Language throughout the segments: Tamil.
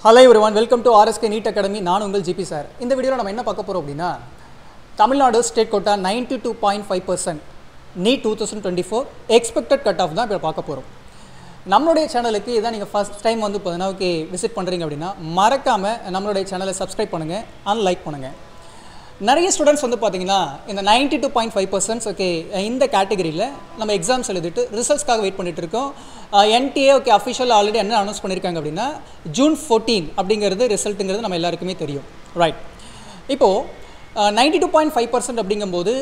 hello everyone welcome to RSK NEET academy நான் உங்கள் ஜிபி சார் இந்த வீடியோவில் நம்ம என்ன பார்க்க போகிறோம் அப்படின்னா Tamil Nadu state quota ninety two point five percent NEET two thousand twenty four expected cut off தான் இப்போ பார்க்க போகிறோம் நம்மளுடைய சேனலுக்கு இதான் நீங்கள் ஃபஸ்ட் டைம் வந்து பார்த்தீங்கன்னா ஓகே விசிட் பண்ணுறீங்க அப்படின்னா மறக்காமல் நம்மளுடைய சேனலை சப்ஸ்கிரைப் பண்ணுங்கள் அண்ட் லைக் பண்ணுங்கள் நிறைய ஸ்டூடெண்ட்ஸ் வந்து பார்த்தீங்கன்னா இந்த ninety two point five percents okay இந்த கேட்டகரியில் நம்ம எக்ஸாம்ஸ் எழுதிட்டு ரிசல்ட்ஸ்க்காக வெயிட் பண்ணிட்டு இருக்கோம் என்டிஏ ஓகே அஃபிஷியல் ஆல்ரெடி என்ன அனௌன்ஸ் பண்ணியிருக்காங்க அப்படின்னா ஜூன் ஃபோர்டீன் அப்படிங்கிறது ரிசல்ட்டுங்கிறது நம்ம எல்லாருக்குமே தெரியும் ரைட் இப்போது ninety two point five percent அப்படிங்கும்போது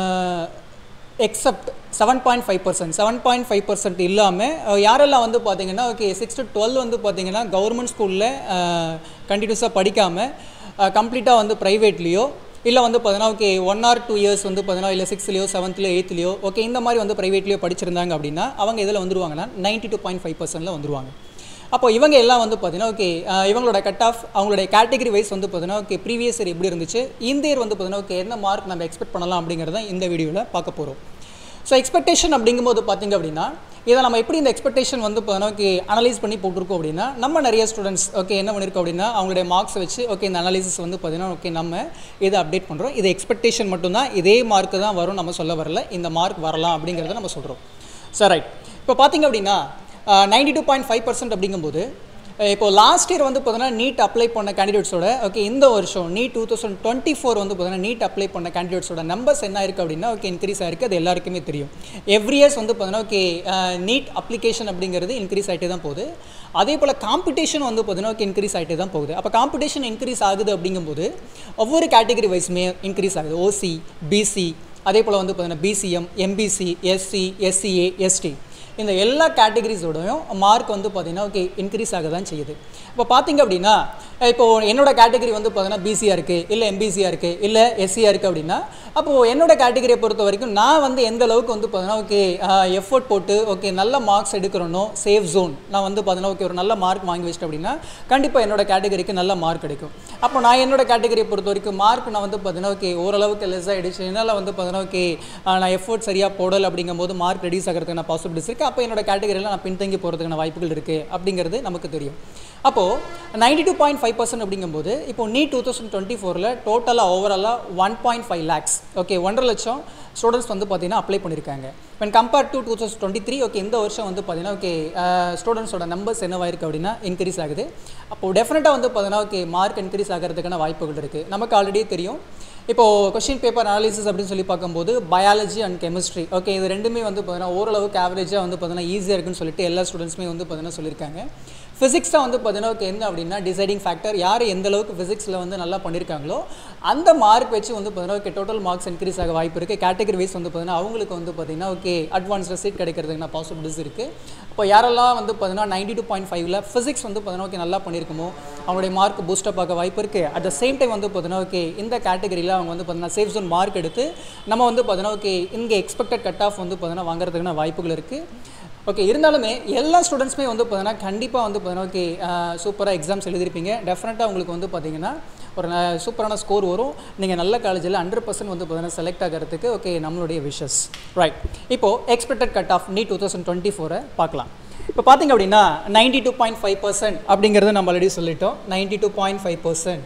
except seven point five percent seven point five percent இல்லாமல் யாரெல்லாம் வந்து பார்த்தீங்கன்னா ஓகே சிக்ஸ் டு டுவெல் வந்து பார்த்தீங்கன்னா கவர்மெண்ட் ஸ்கூலில் கண்டினியூஸாக படிக்காமல் கம்ப்ளீட்டாக வந்து ப்ரைவேட்லேயோ இல்லை வந்து பார்த்தீங்கன்னா okay one or two years வந்து பார்த்தீங்கன்னா இல்லை சிக்ஸ்த்லையோ செவன்த்லையோ எயித்லையோ ஓகே இந்த மாதிரி வந்து ப்ரைவேட்லையோ படிச்சிருந்தாங்க அப்படின்னா அவங்க இதில் வந்துருவாங்கன்னா நைன்ட்டி டூ பாயிண்ட் ஃபைவ் பர்சன்ட்டில் வந்துருவாங்க அப்போ இவங்க எல்லாம் வந்து பார்த்தீங்கன்னா ஓகே இவங்களோட கட் ஆஃப் அவங்களுடைய கேட்டகரி வைஸ் வந்து பார்த்தீங்கன்னா ஓகே ப்ரீவியஸ் இயர் எப்படி இருந்துச்சு இந்த இயர் வந்து பார்த்தீங்கன்னா ஓகே என்ன மார்க் நம்ம எக்ஸ்பெக்ட் பண்ணலாம் அப்படிங்கிறத இந்த வீடியோவில் பார்க்க போகிறோம் ஸோ எக்ஸ்பெக்டேஷன் அப்படிங்கும்போது பார்த்திங்க அப்படின்னா இதை நம்ம எப்படி இந்த எக்ஸ்பெக்டேஷன் வந்து இப்போ ஓகே அனலைஸ் பண்ணி போட்டிருக்கோம் அப்படின்னா நம்ம நிறைய ஸ்டூடெண்ட்ஸ் ஓகே என்ன பண்ணியிருக்கோம் அப்படின்னா அவங்களுடைய மார்க்ஸ் வச்சு ஓகே இந்த அனலைசிஸ் வந்து பார்த்தீங்கன்னா ஓகே நம்ம இதை அப்டேட் பண்ணுறோம் இது எக்ஸ்பெக்டேஷன் மட்டும்தான் இதே மார்க்கு தான் வரும் நம்ம சொல்ல வரல இந்த மார்க் வரலாம் அப்படிங்கிறத நம்ம சொல்கிறோம் சார் ரைட் இப்போ பார்த்திங்க அப்படின்னா ninety two point five percent அப்படிங்கும்போது இப்போ லாஸ்ட் இயர் வந்து பார்த்தீங்கன்னா நீட் அப்ளை பண்ண கேண்டிடேட்ஸோட ஓகே இந்த வருஷம் NEET two thousand twenty four வந்து பார்த்தீங்கன்னா நீட் அப்ளை பண்ண கேண்டிடேட்ஸோட நம்பர்ஸ் என்ன இருக்குது அப்படின்னா ஓகே இன்க்ரீஸ் ஆயிருக்கு அது எல்லாருக்குமே தெரியும் எவ்ரி இயர்ஸ் வந்து பார்த்தீங்கன்னா ஓகே நீட் அப்ளிகேஷன் அப்படிங்கிறது இன்க்ரீஸ் ஆகிட்டே தான் போகுது அதே போல் காம்படிஷன் வந்து பார்த்தீங்கன்னா ஓகே இன்க்ரீஸ் ஆகிட்டே தான் போகுது அப்போ காம்படிஷன் இன்க்ரீஸ் ஆகுது அப்படிங்கும்போது ஒவ்வொரு கேட்டகரி வைஸுமே இன்க்ரீஸ் ஆகுது ஓசி பிசி அதே போல் வந்து பார்த்தீங்கன்னா BCM MBC SC SCA ST இந்த எல்லா கேட்டகரிஸோடையும் மார்க் வந்து பார்த்திங்கன்னா ஓகே இன்க்ரீஸ் ஆக தான் செய்யுது இப்போ பார்த்திங்க அப்படின்னா இப்போது என்னோட கேட்டகரி வந்து பார்த்தீங்கன்னா பிசியாக இருக்குது இல்லை எம்பிசியாக இருக்குது இல்லை எஸ்சியாக இருக்குது அப்படின்னா அப்போது என்னோட கேட்டகரியை பொறுத்த வரைக்கும் நான் வந்து எந்த அளவுக்கு வந்து பார்த்தீங்கன்னா ஓகே எஃபோர்ட் போட்டு ஓகே நல்ல மார்க்ஸ் எடுக்கிறனோ சேஃப் ஜோன் நான் வந்து பார்த்தீங்கன்னா ஓகே ஒரு நல்ல மார்க் வாங்கி வச்சிட்டேன் அப்படின்னா கண்டிப்பாக என்னோட கேட்டகரிக்கு நல்ல மார்க் கிடைக்கும் அப்போ நான் என்னோட கேட்டகரியை பொறுத்த வரைக்கும் மார்க் நான் வந்து பார்த்தீங்கன்னா ஓகே ஓரளவுக்கு லெஸ் ஆகிடுச்சு என்னால் வந்து பார்த்தீங்கன்னா ஓகே நான் எஃபோர்ட் சரியாக போடலை அப்படிங்கும்போது மார்க் ரெடியூஸ் ஆகிறதுக்கு நான் பாசிபிலிட்டிஸ் இருக்குது அப்போ என்னோட கேட்டகரியில் நான் பின்தங்கி போகிறதுக்கான வாய்ப்புகள் இருக்குது அப்படிங்கிறது நமக்கு தெரியும் அப்போது ninety two point five percent அப்படிங்கும்போது இப்போ நீட் டூ தௌசண்ட் டுவெண்ட்டி ஃபோரில் டோட்டலாக ஓவராலாக one point five lakhs okay ஒன்றரை லட்சம் ஸ்டூடெண்ட்ஸ் வந்து பார்த்தீங்கன்னா அப்ளை பண்ணியிருக்காங்க when compare to two thousand twenty three okay இந்த வருஷம் வந்து பார்த்தீங்கன்னா ஓகே ஸ்டூடெண்ட்ஸோட நம்பர்ஸ் என்னவாயிருக்கு அப்படின்னா இன்க்ரீஸ் ஆகுது அப்போது டெஃபினட்டாக வந்து பார்த்தீங்கன்னா ஓகே மார்க் இன்க்ரீஸ் ஆகிறதுக்கான வாய்ப்புகள் இருக்குது நமக்கு ஆல்ரெடி தெரியும் இப்போது கொஷின் பேப்பர் அனாலிசிஸ் அப்படின்னு சொல்லி பார்க்கும்போது பயாலஜி அண்ட் கெமிஸ்ட்ரி ஓகே இது ரெண்டுமே வந்து பார்த்தீங்கன்னா ஓரளவுக்கு ஆவரேஜாக வந்து பார்த்தீங்கன்னா ஈஸியாக இருக்குன்னு சொல்லிட்டு எல்லா ஸ்டூடெண்ட்ஸுமே வந்து பார்த்தீங்கன்னா சொல்லியிருக்காங்க ஃபிசிக்ஸ் தான் வந்து பார்த்தீங்கன்னா ஓகே என்ன அப்படின்னா டிசைடிங் ஃபேக்டர் யார் எந்த அளவுக்கு ஃபிசிக்ஸில் வந்து நல்லா பண்ணியிருக்காங்களோ அந்த மார்க் வச்சு வந்து பார்த்தீங்கன்னா ஓகே டோட்டல் மார்க்ஸ் இன்க்ரீஸ் ஆக வாய்ப்பு இருக்குது கேட்டகரி வைஸ் வந்து பார்த்தீங்கன்னா அவங்களுக்கு வந்து பார்த்தீங்கன்னா ஓகே அட்வான்ஸ்டு சீட் கிடைக்கிறதுக்கு பாசிபிலிட்டிஸ் இருக்குது இப்போ யாரெல்லாம் வந்து பார்த்தீங்கன்னா நைன்டி டூ பாயிண்ட் ஃபைவ்ல ஃபிசிக்ஸ் வந்து பார்த்தீங்கன்னா ஓகே நல்லா பண்ணியிருக்குமோ அவங்களுடைய மார்க் பூஸ்டப் ஆக வாய்ப்பு இருக்குது அட் த சேம் டைம் வந்து பார்த்தீங்கன்னா ஓகே இந்த கேட்டகரியில் அவங்க வந்து பார்த்தீங்கன்னா சேஃப் ஜோன் மார்க் எடுத்து நம்ம வந்து பார்த்தீங்கன்னா ஓகே இங்கே எக்ஸ்பெக்டட் கட் ஆஃப் வந்து பார்த்தீங்கன்னா வாங்குறதுக்கான வாய்ப்புகள் இருக்குது ஓகே இருந்தாலுமே எல்லா ஸ்டூடெண்ட்ஸுமே வந்து பார்த்தீங்கன்னா கண்டிப்பாக வந்து பார்த்தீங்கன்னா ஓகே சூப்பராக எக்ஸாம்ஸ் எழுதிருப்பீங்க டெஃபினட்டாக உங்களுக்கு வந்து பார்த்தீங்கன்னா ஒரு சூப்பரான ஸ்கோர் வரும் நீங்கள் நல்ல காலேஜில் ஹண்ட்ரட் பர்சன்ட் வந்து பார்த்தீங்கன்னா செலக்ட் ஆகிறதுக்கு ஓகே நம்மளுடைய விஷஸ் ரைட் இப்போது expected cut off NEET two thousand twenty ஃபோரை பார்க்கலாம் இப்போ பார்த்தீங்க அப்படின்னா ninety two point five percent அப்படிங்கிறது நம்ம ஆல்ரெடி சொல்லிட்டோம் ninety two point five percent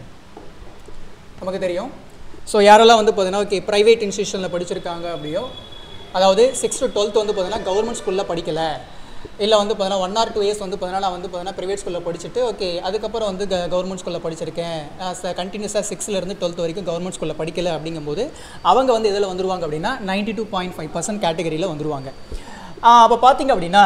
நமக்கு தெரியும் ஸோ யாரெல்லாம் வந்து பார்த்தீங்கன்னா ஓகே ப்ரைவேட் இன்ஸ்டியூஷனில் படிச்சிருக்காங்க அப்படியோ அதாவது சிக்ஸ் டு டுவெல்த் வந்து பார்த்தீங்கன்னா கவர்மெண்ட் ஸ்கூலில் படிக்கலை இல்லை வந்து பார்த்தீங்கன்னா ஒன் ஆர் டூ இயர்ஸ் வந்து பார்த்தீங்கன்னா நான் வந்து பார்த்தீங்கன்னா ப்ரைவேட் ஸ்கூலில் படிச்சுட்டு ஓகே அதுக்கப்புறம் வந்து க கவர்மெண்ட் ஸ்கூலில் படிச்சிருக்கேன் கண்டினியூஸாக சிக்ஸ்லேருந்து டுவெல்த் வரைக்கும் கவர்மெண்ட் ஸ்கூலில் படிக்கல அப்படிங்கும்போது அவங்க வந்து இதில் வந்துருவாங்க அப்படின்னா ninety two point five percent கேட்டகரியில் வந்துருவாங்க அப்போ பார்த்தீங்க அப்படின்னா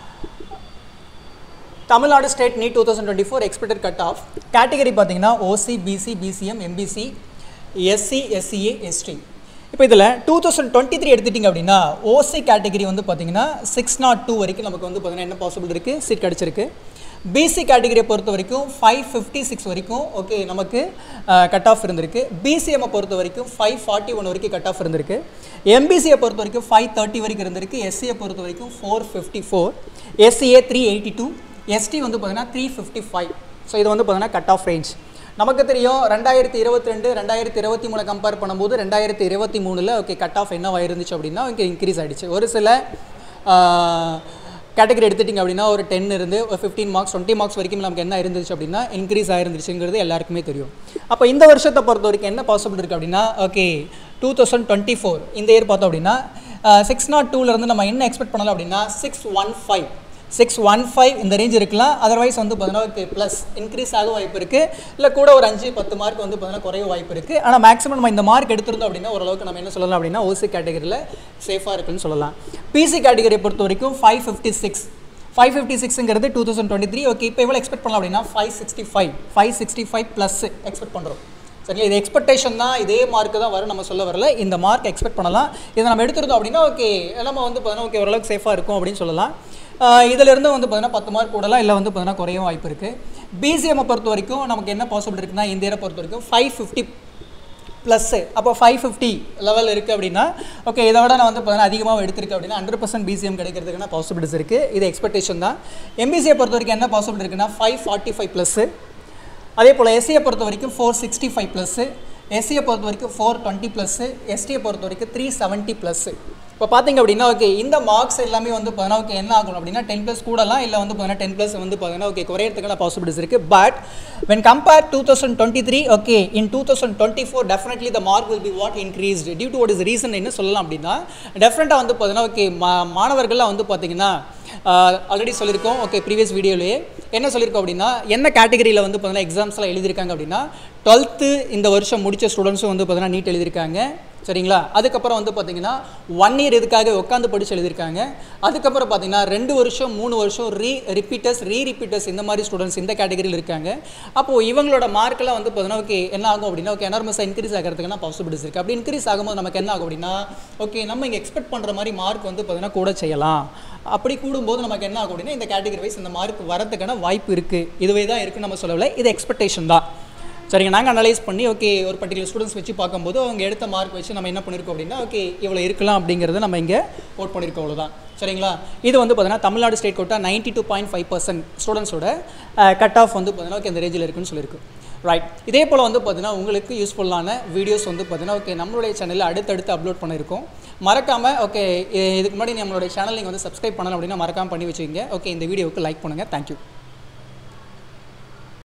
Tamil Nadu state NEET two thousand twenty four expected cut off category பார்த்தீங்கன்னா OC BC BCM MBC SC SCA ST இப்போ இதில் டூ தௌசண்ட் டுவெண்ட்டி த்ரீ எடுத்துட்டிங்க அப்படின்னா ஓசி கேட்டகரி வந்து பார்த்தீங்கன்னா சிக்ஸ் நாட் டூ வரைக்கும் நமக்கு வந்து பார்த்தீங்கன்னா என்ன பாசிபிள் இருக்குது சீட் கிடச்சிருக்கு பிசி கேட்டகரியை பொறுத்த வரைக்கும் ஃபைவ் ஃபிஃப்டி சிக்ஸ் வரைக்கும் ஓகே நமக்கு கட் ஆஃப் இருந்திருக்கு பிசிஎம்மை பொறுத்த வரைக்கும் ஃபைவ் ஃபார்ட்டி ஒன் வரைக்கும் கட் ஆஃப் இருந்திருக்கு எம்பிசியை பொறுத்த வரைக்கும் ஃபைவ் தேர்ட்டி வரைக்கும் இருந்திருக்கு எஸ்சியை பொறுத்த வரைக்கும் four fifty four SCA three eighty two ST வந்து பார்த்தீங்கன்னா த்ரீ ஃபிஃப்டி ஃபைவ் ஸோ இது வந்து பார்த்தீங்கன்னா கட் ஆஃப் ரேஞ்ச் நமக்கு தெரியும் ரெண்டாயிரத்தி இருபத்தி ரெண்டு ரெண்டாயிரத்தி இருபத்தி மூணு கம்பேர் பண்ணும்போது ரெண்டாயிரத்தி இருபத்தி மூணில் ஓகே கட் ஆஃப் என்னவா இருந்துச்சு அப்படின்னா ஓகே இன்க்ரீஸ் ஆகிடுச்சு ஒரு சில கேட்டகரி எடுத்துட்டிங்க அப்படின்னா ஒரு டென் இருந்து ஒரு ஃபிஃப்டீன் மார்க்ஸ் டுவெண்ட்டி மார்க்ஸ் வரைக்கும் நமக்கு என்ன இருந்துச்சு அப்படின்னா இன்க்ரீஸ் ஆயிருந்துச்சுங்கிறது எல்லாருக்குமே தெரியும் அப்போ இந்த வருஷத்தை பொறுத்த வரைக்கும் என்ன பாசிபிள் இருக்குது அப்படின்னா okay two thousand twenty four இந்த இயர் பார்த்தோம் அப்படின்னா சிக்ஸ் நாட் டூலேருந்து நம்ம என்ன எக்ஸ்பெக்ட் பண்ணலாம் அப்படின்னா six one five six one five இந்த ரேஞ்ச் இருக்கலாம் அதர்வைஸ் வந்து பார்த்தீங்கன்னா ப்ளஸ் இன்க்ரீஸ் ஆக வாய்ப்பு இருக்குது இல்லை கூட ஒரு அஞ்சு பத்து மார்க் வந்து பார்த்தீங்கன்னா குறைய வாய்ப்பு இருக்குது ஆனால் மேக்ஸிமம் நம்ம இந்த மார்க் எடுத்திருந்தோம் அப்படின்னா ஓரளவுக்கு நம்ம என்ன சொல்லலாம் அப்படின்னா ஓசி கேட்டகரியில் சேஃபாக இருக்குன்னு சொல்லலாம் பிசி கேட்டகரியை பொறுத்த வரைக்கும் five fifty six five fifty சிக்ஸுங்கிறது two thousand twenty three okay இப்போ எவ்வளோ எக்ஸ்பெக்ட் பண்ணலாம் அப்படின்னா five sixty five five sixty five plus expect பண்ணுறோம் சரிங்களா இது எக்ஸ்பெக்டேஷன் தான் இதே மார்க் தான் வரும் நம்ம சொல்ல வரல இந்த மார்க் எக்ஸ்பெக்ட் பண்ணலாம் இதை நம்ம எடுத்திருந்தோம் அப்படின்னா ஓகே நம்ம வந்து பார்த்தீங்கன்னா ஓகே ஓரளவுக்கு சேஃபாக இருக்கும் அப்படின்னு சொல்லலாம் இதிலிருந்து வந்து பார்த்தீங்கன்னா பத்து மார்க் கூடலாம் இல்லை வந்து பார்த்தீங்கன்னா குறையும் வாய்ப்பு இருக்குது பிசிஎம்மை பொறுத்த வரைக்கும் நமக்கு என்ன பாசிபிள் இருக்குன்னா இந்த இயரை பொறுத்த வரைக்கும் ஃபைவ் ஃபிஃப்டி ப்ளஸ்ஸு அப்போ ஃபைவ் ஃபிஃப்டி லெவல் இருக்குது அப்படின்னா ஓகே இதை விட நான் வந்து பார்த்தீங்கன்னா அதிகமாக எடுத்திருக்கேன் அப்படின்னா ஹண்ட்ரட் பர்சன்ட் பிசிஎம் கிடைக்கிறதுக்கான பாசிபிலிட்டிஸ் இருக்குது இது எக்ஸ்பெக்டேஷன் தான் எம்பிசியை பொறுத்த வரைக்கும் என்ன பாசிபிள் இருக்குன்னா ஃபைவ் ஃபார்ட்டி ஃபைவ் ப்ளஸ்ஸு அதே போல் எஸ்சியை பொறுத்த வரைக்கும் ஃபோர் சிக்ஸ்டி ஃபைவ் ப்ளஸ்ஸு எஸ்சியை பொறுத்த வரைக்கும் ஃபோர் டுவெண்ட்டி ப்ளஸ்ஸு எஸ்டியை பொறுத்த வரைக்கும் த்ரீ செவன்ட்டி ப்ளஸ்ஸு இப்போ பார்த்தீங்க அப்படின்னா ஓகே இந்த மார்க்ஸ் எல்லாமே வந்து பார்த்தீங்கன்னா ஓகே என்ன ஆகும் அப்படின்னா டென் ப்ளஸ் கூடலாம் இல்லை வந்து பார்த்தீங்கன்னா டென் ப்ளஸ் வந்து பார்த்தீங்கன்னா ஓகே குறையறதுக்கான பாசிபிலிட்டிஸ் இருக்குது but when compare two thousand twenty three okay in two thousand twenty four definitely the mark will be what increased due to what is reason என்ன சொல்லலாம் அப்படின்னா டெஃபினட்டாக வந்து பார்த்தீங்கன்னா ஓகே மா மாணவர்கள்லாம் வந்து பார்த்தீங்கன்னா ஆல்ரெடி சொல்லியிருக்கோம் ஓகே ப்ரீவியஸ் வீடியோலேயே என்ன சொல்லியிருக்கோம் அப்படின்னா என்ன கேட்டகரியில் வந்து பார்த்தீங்கன்னா எக்ஸாம்ஸ்லாம் எழுதியிருக்காங்க அப்படின்னா டுவெல்த்து இந்த வருஷம் முடித்த ஸ்டூடெண்ட்ஸும் வந்து பார்த்தீங்கன்னா நீட் எழுதியிருக்காங்க சரிங்களா அதுக்கப்புறம் வந்து பார்த்தீங்கன்னா ஒன் இயர் இதுக்காக உட்காந்து படித்து எழுதியிருக்காங்க அதுக்கப்புறம் பார்த்தீங்கன்னா ரெண்டு வருஷம் மூணு வருஷம் ரீ ரிப்பீட்டர்ஸ் ரீ ரிப்பீட்டர்ஸ் இந்த மாதிரி ஸ்டூடெண்ட்ஸ் இந்த கேட்டகரியில் இருக்காங்க அப்போது இவங்களோட மார்க்கெல்லாம் வந்து பார்த்தீங்கன்னா ஓகே என்ன ஆகும் அப்படின்னா ஓகே எனார்மஸாக இன்க்ரீஸ் ஆகிறதுக்கான பாசிபிலிட்டிஸ் இருக்குது அப்படி இன்க்ரீஸ் ஆகும்போது நமக்கு என்ன ஆகும் அப்படின்னா ஓகே நம்ம இங்கே எக்ஸ்பெக்ட் பண்ணுற மாதிரி மார்க் வந்து பார்த்தீங்கன்னா கூட செய்யலாம் அப்படி கூடும்போது நமக்கு என்ன ஆகும் அப்படின்னா இந்த கேட்டகரி வைஸ் இந்த மார்க் வரதுக்கான வாய்ப்பு இருக்குது இதுவே தான் இருக்குன்னு நம்ம சொல்லவில்லை இது எக்ஸ்பெக்டேஷன் தான் சரிங்க நாங்கள் அனலைஸ் பண்ணி ஓகே ஒரு பர்டிகுலர் ஸ்டூடெண்ட்ஸ் வச்சு பார்க்கும்போது அவங்க எடுத்த மார்க் வச்சு நம்ம என்ன பண்ணியிருக்கோம் அப்படின்னா ஓகே இவ்வளோ இருக்கலாம் அப்படிங்கிறத நம்ம இங்கே ஓட் பண்ணியிருக்கோம் அவ்வளோதான் சரிங்களா இது வந்து பார்த்தீங்கன்னா Tamil Nadu state quota ninety two point five percent ஸ்டூடெண்ட்ஸோட cut off வந்து பார்த்தீங்கன்னா ஓகே இந்த ரேஞ்சில் இருக்குன்னு சொல்லியிருக்கு ரைட் இதே போல் வந்து பார்த்தீங்கன்னா உங்களுக்கு யூஸ்ஃபுல்லான வீடியோஸ் வந்து பார்த்தீங்கன்னா ஓகே நம்மளுடைய சேனலில் அடுத்தடுத்து அப்லோட் பண்ணியிருக்கோம் மறக்காமல் ஓகே இதுக்கு முன்னாடி நம்மளுடைய சேனல் நீங்கள் வந்து சப்ஸ்கிரைப் பண்ணலாம் அப்படின்னா மறக்காமல் பண்ணி வச்சுக்கோங்க ஓகே இந்த வீடியோவுக்கு லைக் பண்ணுங்கள் தேங்க்யூ